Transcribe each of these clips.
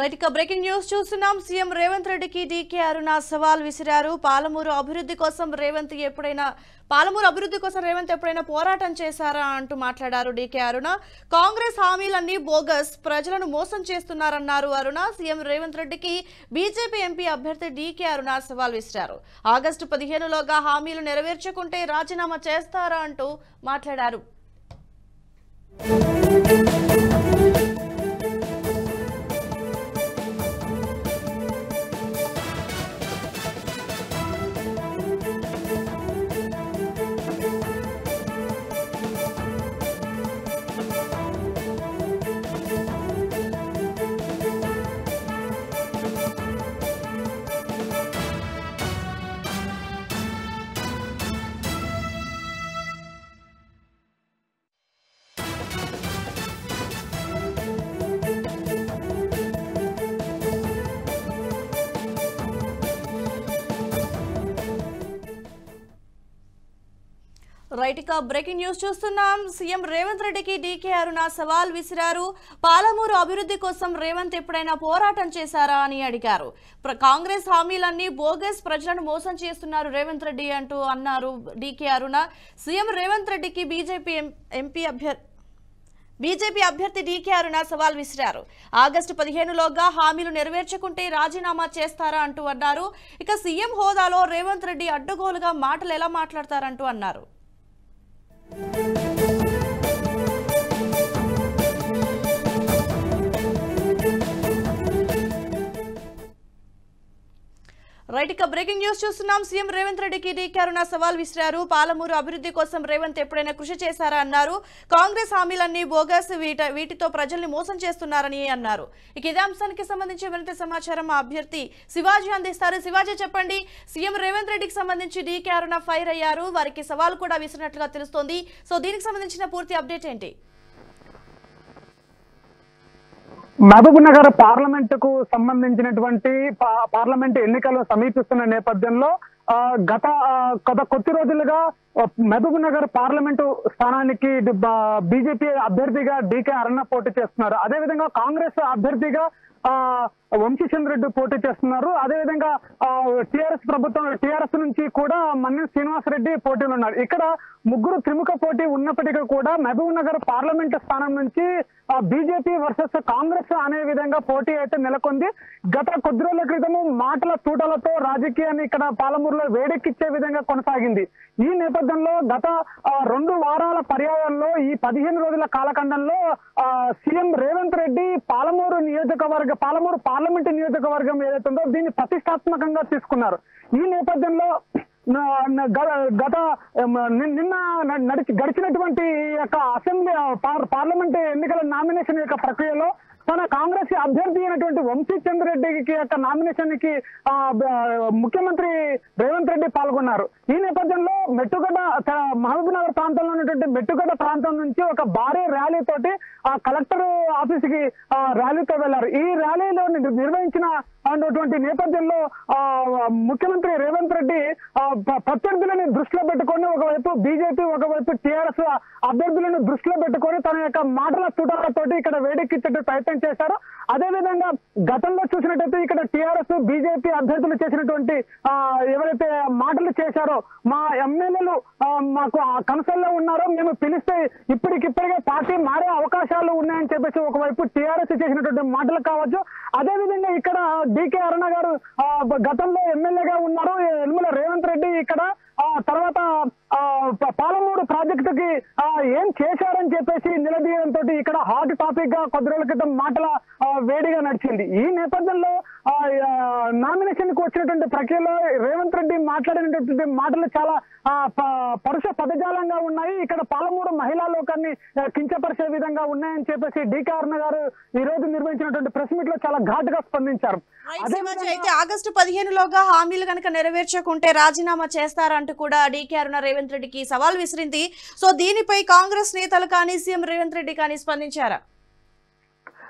Right ఇక breaking news చూస్తున్నాం CM Revanth రెడ్డికి డీకే అరుణ సవాల్ విసిరారు పాలమూరు అభివృద్ధి కోసం రేవంత్ ఎప్పుడైనా పాలమూరు అభివృద్ధి కోసం రేవంత్ ఎప్పుడైనా పోరాటం చేశారా అంటూ మాట్లాడారు డీకే అరుణ కాంగ్రెస్ హామీలన్నీ బోగస్ ప్రజలను మోసం చేస్తున్నారన్నారు అరుణ సీఎం రేవంత్ రెడ్డికి బీజేపీ ఎంపీ అభ్యర్థి డీకే అరుణ సవాల్ విసిరారు ఆగస్టు పదిహేనులోగా హామీలు నెరవేర్చకుంటే రాజీనామా చేస్తారా అంటూ మాట్లాడారు రైట్ ఇక బ్రేకింగ్ న్యూస్ చూస్తున్నాం సీఎం రేవంత్ రెడ్డికి డీకే అరుణ సవాల్ విసిరారు పాలమూరు అభివృద్ధి కోసం రేవంత్ ఎప్పుడైనా పోరాటం చేశారా అని అడిగారు ప్ర- కాంగ్రెస్ హామీలన్నీ బోగస్ ప్రజలను మోసం చేస్తున్నారు రేవంత్ రెడ్డి అంటూ అన్నారు డీకే అరుణ సీఎం రేవంత్ రెడ్డికి బీజేపీ ఎం- ఎంపీ అభ్యర్థి బీజేపీ అభ్యర్థి డీకే అరుణ సవాల్ విసిరారు ఆగస్టు పదిహేనులోగా హామీలు నెరవేర్చకుంటే రాజీనామా చేస్తారా అంటూ అన్నారు ఇక సీఎం హోదాలో రేవంత్ రెడ్డి అడ్డగోలుగా మాటలు ఎలా మాట్లాడతారంటూ అన్నారు రైట్ ఇక బ్రేకింగ్ న్యూస్ చూస్తున్నాం సీఎం రేవంత్ రెడ్డికి డీకే అరుణ సవాల్ విసిరారు పాలమూరు అభివృద్ధి కోసం రేవంత్ ఎప్పుడైనా కృషి చేశారా అన్నారు కాంగ్రెస్ హామీలన్నీ బోగస్ వీట వీటితో ప్రజల్ని మోసం చేస్తున్నారని అన్నారు ఇక ఇదే అంశానికి సంబంధించి మరింత సమాచారం మా అభ్యర్థి శివాజీ అందిస్తారు శివాజీ చెప్పండి సీఎం రేవంత్ రెడ్డికి సంబంధించి డీకే అరుణ ఫైర్ అయ్యారు వారికి సవాల్ కూడా విసిరినట్లుగా తెలుస్తోంది సో దీనికి సంబంధించిన పూర్తి అప్డేట్ ఏంటి మహబూబ్ నగర్ పార్లమెంట్ కు సంబంధించినటువంటి పా- పార్లమెంట్ ఎన్నికలు సమీపిస్తున్న నేపథ్యంలో ఆ, గత ఆ, గత కొద్ది రోజులుగా ఆ, మహబూబ్ నగర్ పార్లమెంటు స్థానానికి బీజేపీ అభ్యర్థిగా డీకే అరుణ పోటీ చేస్తున్నారు అదేవిధంగా కాంగ్రెస్ అభ్యర్థిగా ఆ వంశీచంద్ర రెడ్డి పోటీ చేస్తున్నారు అదేవిధంగా టిఆర్ఎస్ ప్రభుత్వం టిఆర్ఎస్ నుంచి కూడా మన్నెం శ్రీనివాస్ రెడ్డి పోటీలో ఉన్నారు ఇక్కడ ముగ్గురు త్రిముఖ పోటీ ఉన్నప్పటికీ కూడా మహబూబ్ నగర్ పార్లమెంట్ స్థానం నుంచి బీజేపీ వర్సెస్ కాంగ్రెస్ అనే విధంగా పోటీ అయితే నెలకొంది గత కొద్ది రోజుల క్రితము మాటల తూటలతో రాజకీయాన్ని ఇక్కడ పాలమూరులో వేడెక్కిచ్చే విధంగా కొనసాగింది ఈ నేపథ్యంలో గత ఆ, రెండు వారాల పర్యాయంలో ఈ పదిహేను రోజుల కాలఖండంలో ఆ, సీఎం రేవంత్ రెడ్డి పాలమూరు నియోజకవర్గ పాలమూరు పార్లమెంట్ నియోజకవర్గం ఏదైతే ఉందో దీన్ని ప్రతిష్టాత్మకంగా తీసుకున్నారు ఈ నేపథ్యంలో న- న- గ- గత ఎం, ని- నిన్న న- నడిచి గడిచినటువంటి ఈ యొక్క అసెంబ్లీ ఆ, పార్- పార్లమెంట్ ఎన్నికల నామినేషన్ యొక్క ప్రక్రియలో తన కాంగ్రెస్ అభ్యర్థి అయినటువంటి వంశీ చంద్ర రెడ్డికి యొక్క నామినేషన్ కి ఆ, బ- ముఖ్యమంత్రి రేవంత్ రెడ్డి పాల్గొన్నారు ఈ నేపథ్యంలో మెట్టుగడ్డ త- మహబూబ్ నగర్ ప్రాంతంలో ఉన్నటువంటి మెట్టుగడ్డ ప్రాంతం నుంచి ఒక భారీ ర్యాలీ తోటి ఆ కలెక్టర్ ఆఫీస్ కి ఆ, ర్యాలీతో వెళ్లారు ఈ ర్యాలీలో ని- నిర్వహించిన అన్నటువంటి నేపథ్యంలో ఆ, ముఖ్యమంత్రి రేవంత్ రెడ్డి ఆ, ప- ప్రత్యర్థులని దృష్టిలో పెట్టుకొని ఒకవైపు బీజేపీ ఒకవైపు టీఆర్ఎస్ అభ్యర్థులను దృష్టిలో పెట్టుకొని తన యొక్క మాటల తుటాలతోటి ఇక్కడ వేడెక్కించే ప్రయత్నం చేశారు అదేవిధంగా గతంలో చూసినట్టయితే ఇక్కడ టీఆర్ఎస్ బీజేపీ అభ్యర్థులు చేసినటువంటి ఆ, ఎవరైతే మాటలు చేశారో మా ఎమ్మెల్యేలు ఆ, మాకు ఆ కన్సల్లో ఉన్నారో మేము పిలిస్తే ఇప్పటికిప్పటికే పార్టీ మారే అవకాశాలు ఉన్నాయని చెప్పేసి ఒకవైపు టీఆర్ఎస్ చేసినటువంటి మాటలు కావచ్చు అదేవిధంగా ఇక్కడ డికే అరుణ గారు ఆ, గతంలో ఎమ్మెల్యేగా ఉన్నారు యనమల రేవంత్ రెడ్డి ఇక్కడ ఆ తర్వాత ఆ, ప- పాలమూరు ప్రాజెక్టుకి ఆ, ఏం చేశారని చెప్పేసి నిలదీయడంతో ఇక్కడ హాట్ టాపిక్ గా కొద్ది రోజుల క్రితం మాటల ఆ, వేడిగా నడిచింది ఈ నేపథ్యంలో నామినేషన్ కు వచ్చినటువంటి ప్రక్రియలో రేవంత్ రెడ్డి మాట్లాడినటువంటి మాటలు చాలా ఆ, ప- పరుష పదజాలంగా ఉన్నాయి ఇక్కడ పాలమూరు మహిళా లోకాన్ని ఆ, కించపరిచే విధంగా ఉన్నాయని చెప్పేసి డికే అరుణ గారు ఈ రోజు నిర్వహించినటువంటి ప్రెస్ మీట్ లో చాలా ఘాటుగా స్పందించారు రైట్ అదే శివాజీ విధంగా- అయితే ఆగస్టు పదిహేనులోగా హామీలు కనుక నెరవేర్చకుంటే రాజీనామా చేస్తారంటూ కూడా డీకే అరుణ రేవంత్ రెడ్డికి సవాల్ విసిరింది సో దీనిపై కాంగ్రెస్ నేతలు కానీ సీఎం రేవంత్ రెడ్డి కానీ స్పందించారా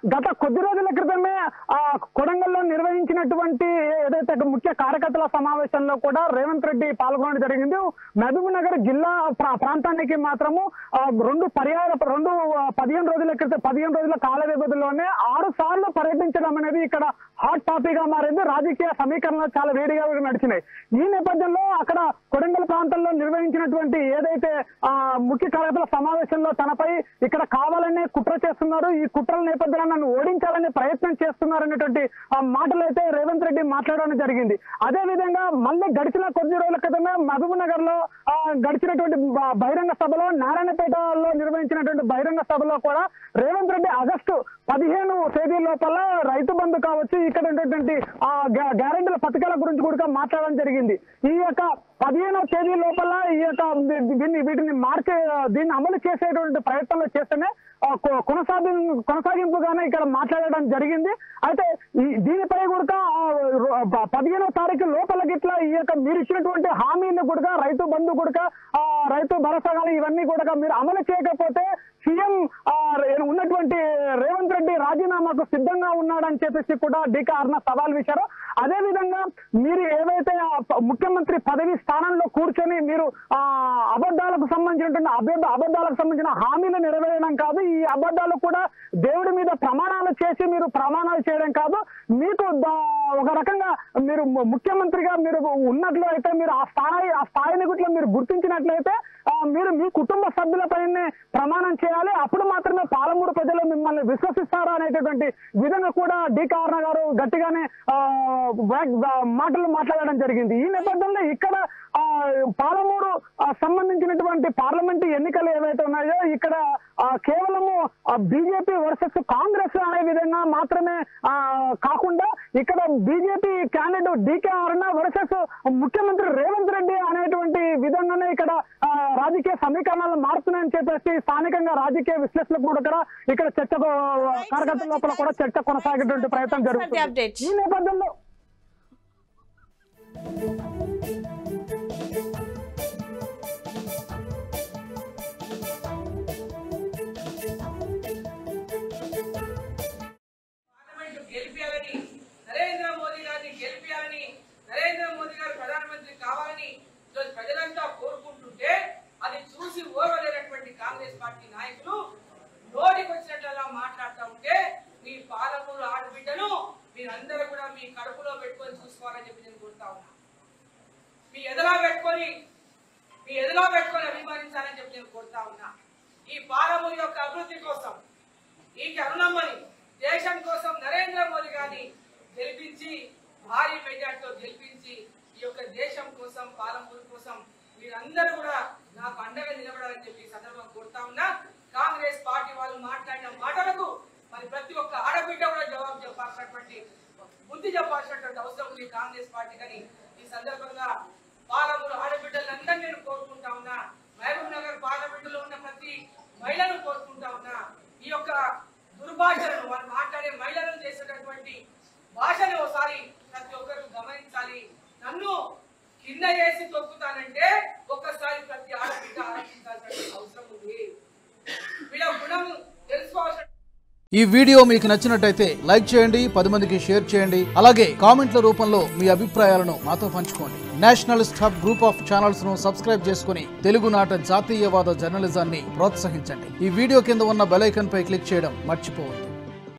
గత కొద్ది రోజుల క్రితమే ఆ కొడంగల్లో నిర్వహించినటువంటి ఏదైతే ముఖ్య కార్యకర్తల సమావేశంలో కూడా రేవంత్ రెడ్డి పాల్గొనడం జరిగింది మహబూబ్ నగర్ జిల్లా ప్రా- ప్రాంతానికి మాత్రము ఆ, రెండు పర్యాయ రెండు ఆ, పదిహేను రోజుల క్రితం పదిహేను రోజుల కాల వ్యవధిలోనే ఆరు సార్లు పర్యటించడం అనేది ఇక్కడ హాట్ టాపిక్ గా మారింది రాజకీయ సమీకరణలు చాలా వేడిగా నడిచినాయి ఈ నేపథ్యంలో అక్కడ కొడంగల్ ప్రాంతంలో నిర్వహించినటువంటి ఏదైతే ఆ ముఖ్య కార్యకర్తల సమావేశంలో తనపై ఇక్కడ కావాలనే కుట్ర చేస్తున్నారు ఈ కుట్రల నేపథ్యంలో నన్ను ఓడించాలనే ప్రయత్నం చేస్తున్నారు అనేటువంటి ఆ మాటలు అయితే రేవంత్ రెడ్డి మాట్లాడడం జరిగింది అదే విధంగా మళ్ళీ గడిచిన కొద్ది రోజుల క్రితమే మహబూబ్ నగర్ లో ఆ, గడిచినటువంటి బ- బహిరంగ సభలో నారాయణపేటలో నిర్వహించినటువంటి బహిరంగ సభలో కూడా రేవంత్ రెడ్డి ఆగస్టు పదిహేను తేదీ లోపల రైతు బంధు కావచ్చు ఇక్కడ ఉన్నటువంటి ఆ గ్యా- గ్యారెంటీల పథకాల గురించి కూడా మాట్లాడడం జరిగింది ఈ యొక్క పదిహేనవ తేదీ లోపల ఈ యొక్క దీ- దీన్ని వీటిని మార్చే దీన్ని అమలు చేసేటువంటి ప్రయత్నంలో చేస్తేనే ఆ, కొ- కొనసాగి కొనసాగింపుగానే ఇక్కడ మాట్లాడడం జరిగింది అయితే ఈ దీనిపై కూడా ఆ, రో- ప- పదిహేనవ తారీఖు లోపల గిట్లా ఈ యొక్క మీరు ఇచ్చినటువంటి హామీని కూడా రైతు బంధు కూడా ఆ, రైతు భరోసా కానీ ఇవన్నీ కూడా మీరు అమలు చేయకపోతే సీఎం ఆ, రే- ఉన్నటువంటి రేవంత్ రెడ్డి రాజీనామాకు సిద్ధంగా ఉన్నాడని చెప్పేసి కూడా డీకా అర్ణ సవాల్ విశారు అదే విధంగా మీరు ఏవైతే ఆ ప- ముఖ్యమంత్రి పదవి స్థానంలో కూర్చొని మీరు ఆ అబద్ధాలకు సంబంధించినటువంటి అబద్ధ అబద్ధాలకు సంబంధించిన హామీలు నెరవేరడం కాదు ఈ అబద్ధాలు కూడా దేవుడి మీద ప్రమాణాలు చేసి మీరు ప్రమాణాలు చేయడం కాదు మీకు దా- ఒక రకంగా మీరు ము- ముఖ్యమంత్రిగా మీరు ఉన్నట్లు అయితే మీరు ఆ స్థాయి ఆ స్థాయిని గుట్ల మీరు గుర్తించినట్లయితే ఆ, మీరు మీ కుటుంబ సభ్యులపైనే ప్రమాణం చేయాలి అప్పుడు మాత్రమే పాలమూరు ప్రజలు మిమ్మల్ని విశ్వసిస్తారా అనేటటువంటి విధంగా కూడా డి కారణ గారు గట్టిగానే ఆ, వా- వా- మాటలు మాట్లాడడం జరిగింది ఈ నేపథ్యంలో ఇక్కడ ఆ, పాలమూరు ఆ, సంబంధించినటువంటి పార్లమెంట్ ఎన్నికలు ఏవైతే ఉన్నాయో ఇక్కడ ఆ, కేవలము బీజేపీ వర్సెస్ కాంగ్రెస్ అనే విధంగా మాత్రమే ఆ, కాకుండా ఇక్కడ BJP candidate DK Aruna versus ముఖ్యమంత్రి రేవంత్ రెడ్డి అనేటువంటి విధంగానే ఇక్కడ ఆ, రాజకీయ సమీకరణాలు మారుతున్నాయని చెప్పేసి స్థానికంగా రాజకీయ విశ్లేషకులు కూడా ఇక్కడ ఇక్కడ చర్చ కార్యకర్తల లోపల కూడా చర్చ కొనసాగేటువంటి ప్రయత్నం జరుగుతుంది update. ఈ నేపథ్యంలో పార్లమెంట్ గెలిపించాలని నరేంద్ర మోదీ గారిని గెలిపించాలని నరేంద్ర మోదీ గారు ప్రధానమంత్రి కావాలని ఈరోజు ప్రజలంతా కోరుకుంటుంటే అది చూసి ఓర్వలేనటువంటి కాంగ్రెస్ పార్టీ నాయకులు నోటికి వచ్చినట్లలా మాట్లాడుతూ ఉంటే మీ పాలమూరు ఆడబిడ్డను మీరందరూ కూడా మీ కడుపులో పెట్టుకొని చూసుకోవాలని చెప్పి నేను కోరుతా ఉన్నా మీ ఎదలా పెట్టుకొని మీ ఎదలో పెట్టుకొని అభిమానించాలని చెప్పి నేను కోరుతా ఉన్నా ఈ పాలమూరు యొక్క అభివృద్ధి కోసం ఈ కరుణమ్మని దేశం కోసం నరేంద్ర మోదీ గారిని గెలిపించి భారీ మెజార్టీతో గెలిపించి ఈ యొక్క దేశం కోసం పాలమూరు కోసం మీరందరూ కూడా నాకు అండగా నిలబడాలని చెప్పి ఈ సందర్భం కోరుతా ఉన్నా కాంగ్రెస్ పార్టీ వాళ్ళు మాట్లాడిన మాటలకు మరి ప్రతి ఒక్క ఆడబిడ్డ కూడా జవాబు చెప్పాల్సినటువంటి బుద్ధి చెప్పాల్సినటువంటి అవసరం ఉంది కాంగ్రెస్ పార్టీ కానీ ఈ సందర్భంగా పాలమూరు ఆడబిడ్డలందరినీ నేను కోరుకుంటా ఉన్నా మహబూబ్ నగర్ పార్లమెంటులో ఉన్న ప్రతి మహిళను కోరుకుంటా ఉన్నా ఈ యొక్క దుర్భాషలను వారు మాట్లాడే మహిళలను చేసేటటువంటి భాషని ఒకసారి ప్రతి ఒక్కరు గమనించాలి నన్ను కింద వేసి తొక్కుతానంటే ఒక్కసారి ప్రతి ఆడబిడ్డ ఆలోచించాల్సిన అవసరం ఉంది వీళ్ళ గుణం తెలుసుకోవాల్సిన ఈ వీడియో మీకు నచ్చినట్టయితే లైక్ చేయండి పది మందికి షేర్ చేయండి అలాగే కామెంట్ల రూపంలో మీ అభిప్రాయాలను మాతో పంచుకోండి nationalist hub group of channels ను సబ్స్క్రైబ్ చేసుకుని తెలుగునాట జాతీయవాద జర్నలిజాన్ని ప్రోత్సహించండి ఈ వీడియో కింద ఉన్న బెల్ ఐకాన్ పై క్లిక్ చేయడం మర్చిపోవద్దు